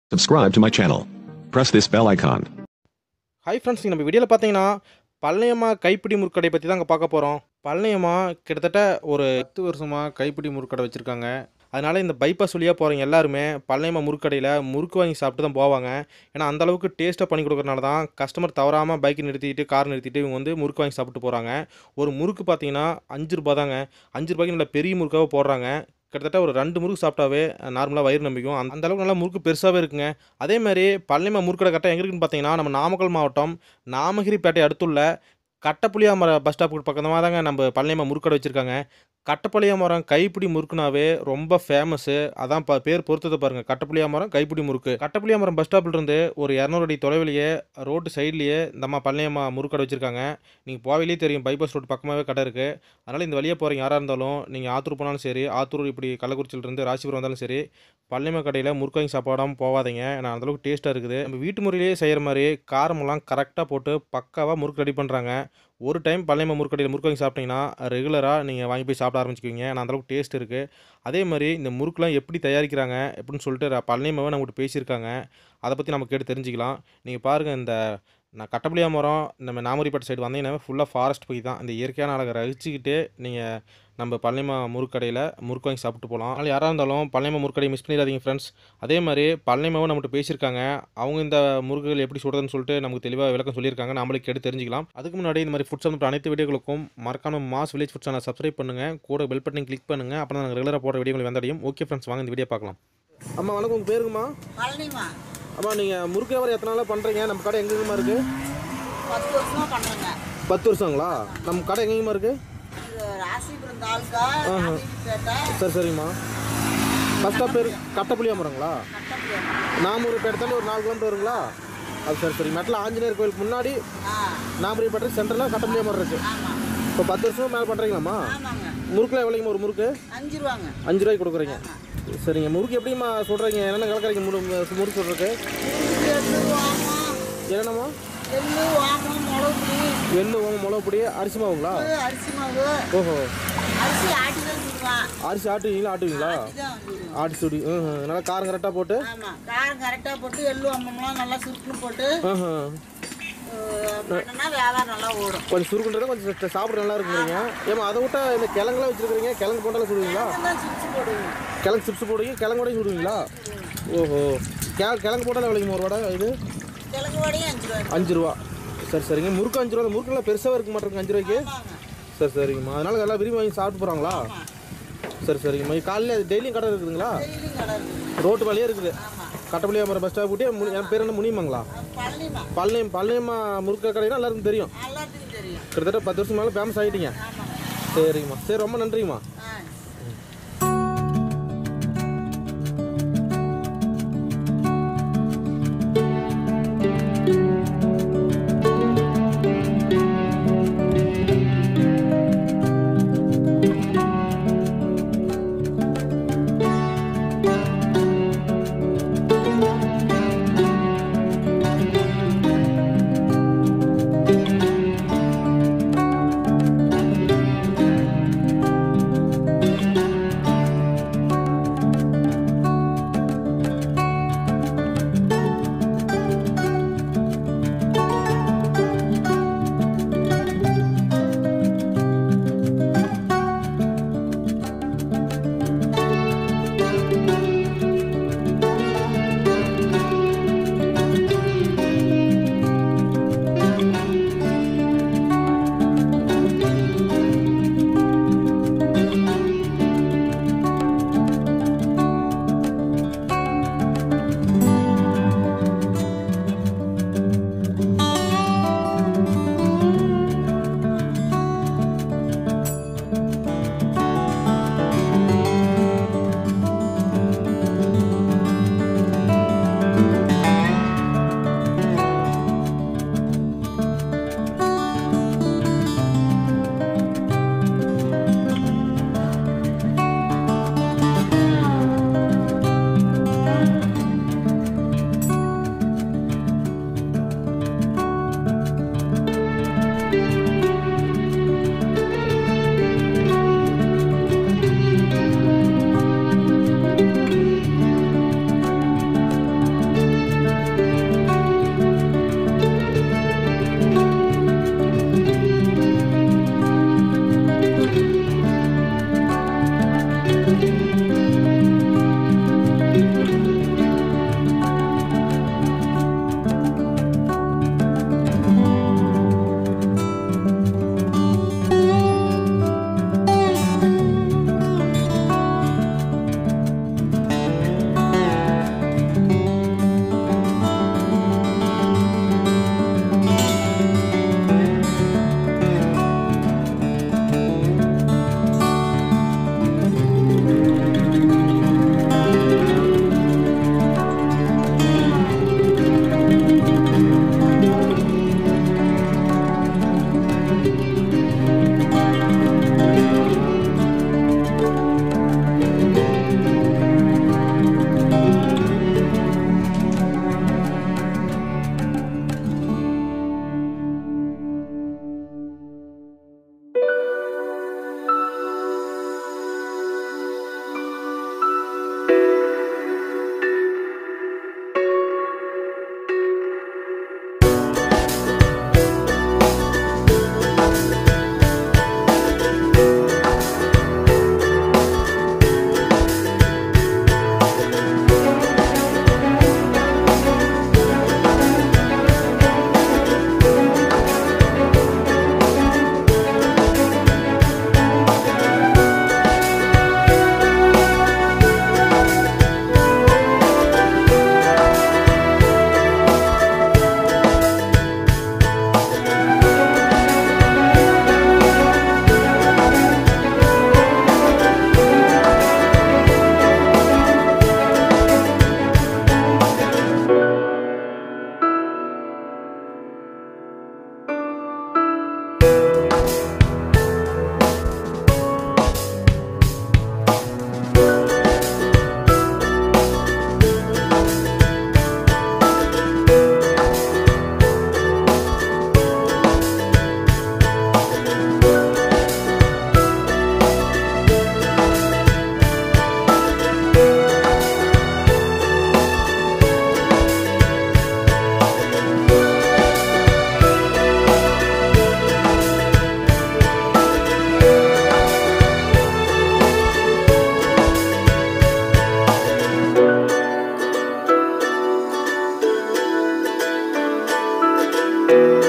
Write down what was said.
Subscribe to my channel. Press this bell icon. Hi friends நம்ம வீடியோவில் பார்த்தீங்கன்னா பழனியம்மா கைப்பிடி முறுக்கடை பற்றி தாங்க பார்க்க போகிறோம் பழனியம்மா கிட்டத்தட்ட ஒரு பத்து வருஷமாக கைப்பிடி முறுக்கடை வச்சுருக்காங்க அதனால் இந்த பைபாஸ் வழியாக போகிறவங்க எல்லாருமே பழனியம்மா முறுக்கடையில் முறுக்கு வாங்கி சாப்பிட்டு தான் போவாங்க ஏன்னா அந்த அளவுக்கு டேஸ்ட்டாக பண்ணி கொடுக்குறனால தான் கஸ்டமர் தவறாமல் பைக் நிறுத்திட்டு கார் நிறுத்திட்டு இவங்க வந்து முறுக்கு வாங்கி சாப்பிட்டு போகிறாங்க ஒரு முறுக்கு பார்த்தீங்கன்னா அஞ்சு ரூபா தாங்க அஞ்சு ரூபாய்க்கு நல்ல பெரிய முறுக்காக போடுறாங்க கிட்டத்தட்ட ஒரு ரெண்டு முறுக்கு சாப்பிட்டாவே நார்மலாக வயிறு நம்பிக்கும் அந்த அந்த அளவுக்கு நல்லா முறுக்கு பெருசாகவே இருக்குங்க அதே மாதிரி பழனிமா முறுக்கடை கரெக்டாக எங்கே இருக்குன்னு பார்த்தீங்கன்னா நம்ம நாமக்கல் மாவட்டம் நாமகிரிப்பேட்டை அடுத்துள்ள கட்டப்புளியாமரம் பஸ் ஸ்டாப்புக்கு பக்கமாக தாங்க நம்ம பழனிமா முறுக்கடை வச்சுருக்காங்க கட்டப்புளியாமரம் கைப்பிடி முறுக்குனாவே ரொம்ப ஃபேமஸ்ஸு அதான் ப பேர் பொறுத்ததை பாருங்கள் கட்டப்புளியாமரம் கைப்பிடி முறுக்கு கட்டப்புளியாமரம் பஸ் ஸ்டாப்பில் இருந்து ஒரு இரநூறு அடி தொலைவிலேயே ரோட்டு சைட்லேயே நம்ம பழனியம்மா முறுக்கடை வச்சுருக்காங்க நீங்கள் போவிலே தெரியும் பைபாஸ் ரோடு பக்கமாகவே கடை இருக்குது அதனால் இந்த வழியாக போகிறீங்க யாராக இருந்தாலும் நீங்கள் ஆத்தூர் போனாலும் சரி ஆத்தூர் இப்படி கள்ளக்குறிச்சியிலேருந்து ராசிபுரம் வந்தாலும் சரி பழனிமா கடையில் முறுக்கு வாங்கி சாப்பிடாம போகாதீங்க ஏன்னா அந்தளவுக்கு டேஸ்ட்டாக இருக்குது நம்ம வீட்டு முறையிலேயே செய்கிற மாதிரி காரமெல்லாம் கரெக்டாக போட்டு பக்காவாக முறுக்கு ரெடி பண்ணுறாங்க ஒரு டைம் பழனிமா முறுக்கடையில் முறுக்கு வாங்கி சாப்பிட்டீங்கன்னா ரெகுலராக நீங்கள் வாங்கி போய் சாப்பிட ஆரம்பிச்சுக்குவீங்க ஏன்னா அந்தளவுக்கு டேஸ்ட் இருக்குது அதே மாதிரி இந்த முறுக்குலாம் எப்படி தயாரிக்கிறாங்க எப்படின்னு சொல்லிட்டு பழனிமாவே நம்மகிட்ட பேசியிருக்காங்க அதை பற்றி நம்ம கேட்டு தெரிஞ்சுக்கலாம் நீங்கள் பாருங்கள் இந்த நான் கட்டப்பளியா மரம் நம்ம நாமரிப்பேட்டை சைடு வந்தீங்கன்னா ஃபுல்லாக ஃபாரஸ்ட் போய் தான் இந்த இயற்கையான அழகை ரசிச்சுக்கிட்டு நீங்கள் நம்ம பழனிமா முறுக்கடையில் முறுக்கு வாங்கி சாப்பிட்டு போகலாம் அதனால் யாராக இருந்தாலும் பழனிமா முறுக்கடையை மிஸ் பண்ணிடாதீங்க ஃப்ரெண்ட்ஸ் அதே மாதிரி பழனிமாவும் நம்மகிட்ட பேசியிருக்காங்க அவங்க இந்த முறுக்குகள் எப்படி சுடுறதுன்னு சொல்லிட்டு நமக்கு தெளிவாக விளக்கம் சொல்லியிருக்காங்க நம்மளுக்கு கேட்டு தெரிஞ்சுக்கலாம் அதுக்கு முன்னாடி இந்த மாதிரி ஃபுட் சம்மந்த அனைத்து வீடியோகளுக்கும் மறக்காம mass village food channel subscribe பண்ணுங்கள் கூட பெல் பட்டன் கிளிக் பண்ணுங்கள் அப்போ நாங்கள் ரெகுலராக போடுற வீடியோகள் வந்தடையும் ஓகே ஃப்ரெண்ட்ஸ் வாங்க இந்த வீடியோ பார்க்கலாம் அம்மா வணக்கம் உங்கள் பேருங்கம்மா பழனிமா அம்மா நீங்கள் முறுக்கு வியாபாரம் எத்தனை நாளாக பண்ணுறீங்க நம்ம கடை எங்கேங்கம்மா இருக்குது பத்து வருஷமா பண்ணுறேங்க பத்து வருஷங்களா நம்ம கடை எங்கேங்கம்மா இருக்குது இது ராசிபுரம் தாலுக்கா நாமகிரிப்பேட்டை சரி சரிங்கம்மா பஸ் ஸ்டாப் பேர் கட்டப்புளியாமரங்களா கட்டப்படியாமா நாமூர்பேட்டை தாண்டி ஒரு நாலு கிலோமீட்டர் வருங்களா அது சரி சரி மெட்டில் ஆஞ்சநேயர் கோயிலுக்கு முன்னாடி ஆ நாமூர்பேட்டை சென்டரில் கட்டப்புளியாமரம் இருக்குது ஆமாம் இப்போ பத்து வருஷமா மேலே பண்ணுறீங்களாம்மா ஆமாங்க முறுக்குலாம் எவ்வளோங்கம்மா ஒரு முறுக்கு அஞ்சு ரூபாங்க அஞ்சு ரூபாய்க்கு கொடுக்குறீங்க சரிங்க முறுக்கு எப்படிம்மா சொல்கிறீங்க என்னென்ன கலக்கறீங்க முறு முறுக்கு சொல்கிறதுக்கு எள்ளு வாமம் என்னென்னம்மா எள்ளு வாமம் மிளகு பொடி எள்ளு ஓமம் மிளகு பொடி அரிசி மாவுங்களா அரிசி மாவு ஓஹோ அரிசி ஆட்டி தான் சுடுவான் அரிசி ஆட்டுவீங்களா ஆட்டுவீங்களா இதுதான் சுடுவோம் ஆட்டு சுடி ம் நல்லா காரம் கரெக்டாக போட்டு ஆமாம் காரம் கரெக்டாக போட்டு எள்ளு வாமம்லாம் நல்லா சுருக்குன்னு போட்டு ஆஹா. அஹ், பண்ணனா வியாபாரம் நல்லா ஓடும் கொஞ்சம் சுருக்குன்றது கொஞ்சம் ச- சாப்பிட நல்லா இருக்குறீங்க ஏமா அதை விட்டா இந்த கிழங்குலாம் வச்சிருக்கீங்க கிழங்கு போட்டாலும் சுடுவீங்களா தான் சிப்ஸ் போடுவோம் கிழங்கு சிப்ஸ் போடுவீங்க கிழங்கோடையும் சுடுவீங்களா ஓஹோ கே கிழங்கு போட்டாலும் எவ்வளோங்க ஒரு வடை இது கிழங்கு வடையும் அஞ்சு ரூபாய் அஞ்சு ரூபா சரி சரிங்க முறுக்கு அஞ்சு ரூபா முறுக்கு நல்லா பெருசாக இருக்க மாட்டேங்க அஞ்சு ரூபாய்க்கு ஆமாங்க சரி சரிங்கம்மா அதனால எல்லாம் விரும்பி வாங்கி சாப்பிட்டு போகிறாங்களா சரி சரிங்கம்மா காலையில் டெய்லியும் கடை இருக்குதுங்களா டெய்லி கடை இருக்குது ரோட்டு வழியே இருக்குது ஆமாம் கட்டப்பள்ளியாமரம் பஸ் ஸ்டாப் கூட்டி முனி- என் பேர் என்ன முனியம்மாங்களா பழனிமா பழனி பழனியம்மா முறுக்கு கடைனா எல்லாருக்கும் தெரியும் எல்லாத்துக்கும் தெரியும் கிட்டத்தட்ட பத்து வருஷம் மேலே ஃபேமஸ் ஆகிட்டீங்க ஆமாங்க சரிங்கம்மா சரி ரொம்ப நன்றிங்கம்மா ஆ ஆ